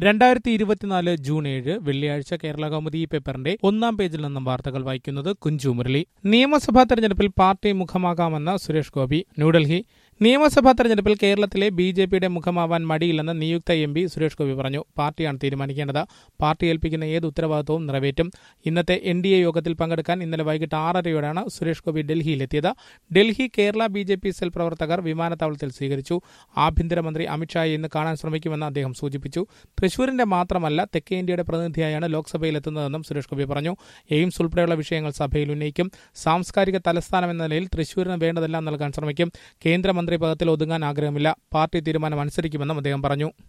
രണ്ടായിരത്തി ഇരുപത്തിനാല് ജൂൺ ഏഴ് വെള്ളിയാഴ്ച കേരള കൗമുദി പേപ്പറിന്റെ ഒന്നാം പേജിൽ നിന്നും വാർത്തകൾ വായിക്കുന്നത് കുഞ്ചു മുരളി നിയമസഭാ തെരഞ്ഞെടുപ്പിൽ പാർട്ടി മുഖമാകാമെന്ന് സുരേഷ് ഗോപി ന്യൂഡൽഹി നിയമസഭാ തെരഞ്ഞെടുപ്പിൽ കേരളത്തിലെ ബി ജെ പിയുടെ മുഖമാവാൻ മടിയില്ലെന്ന് നിയുക്ത എം പി സുരേഷ് ഗോപി പറഞ്ഞു പാർട്ടിയാണ് തീരുമാനിക്കേണ്ടത് പാർട്ടി ഏൽപ്പിക്കുന്ന ഏത് ഉത്തരവാദിത്വവും നിറവേറ്റും ഇന്നത്തെ എൻ ഡി എ യോഗത്തിൽ പങ്കെടുക്കാൻ ഇന്നലെ വൈകിട്ട് ആറരയോടെയാണ് സുരേഷ് ഗോപി ഡൽഹിയിലെത്തിയത് Delhi Kerala B J P cell പ്രവർത്തകർ വിമാനത്താവളത്തിൽ സ്വീകരിച്ചു ആഭ്യന്തരമന്ത്രി അമിത്ഷായെ ഇന്ന് കാണാൻ ശ്രമിക്കുമെന്ന് അദ്ദേഹം സൂചിപ്പിച്ചു തൃശൂരിന്റെ മാത്രമല്ല തെക്കേ ഇന്ത്യയുടെ പ്രതിനിധിയായാണ് ലോക്സഭയിലെത്തുന്നതെന്നും സുരേഷ് ഗോപി പറഞ്ഞു എയിംസ് ഉൾപ്പെടെയുള്ള വിഷയങ്ങൾ സഭയിൽ ഉന്നയിക്കും സാംസ്കാരിക തലസ്ഥാനം എന്ന നിലയിൽ തൃശൂരിന് വേണ്ടതെല്ലാം നൽകാൻ ശ്രമിക്കും കേന്ദ്രമന്ത്രി പദത്തിൽ ഒതുങ്ങാൻ ആഗ്രഹമില്ല പാർട്ടി തീരുമാനം അനുസരിക്കുമെന്നും അദ്ദേഹം പറഞ്ഞു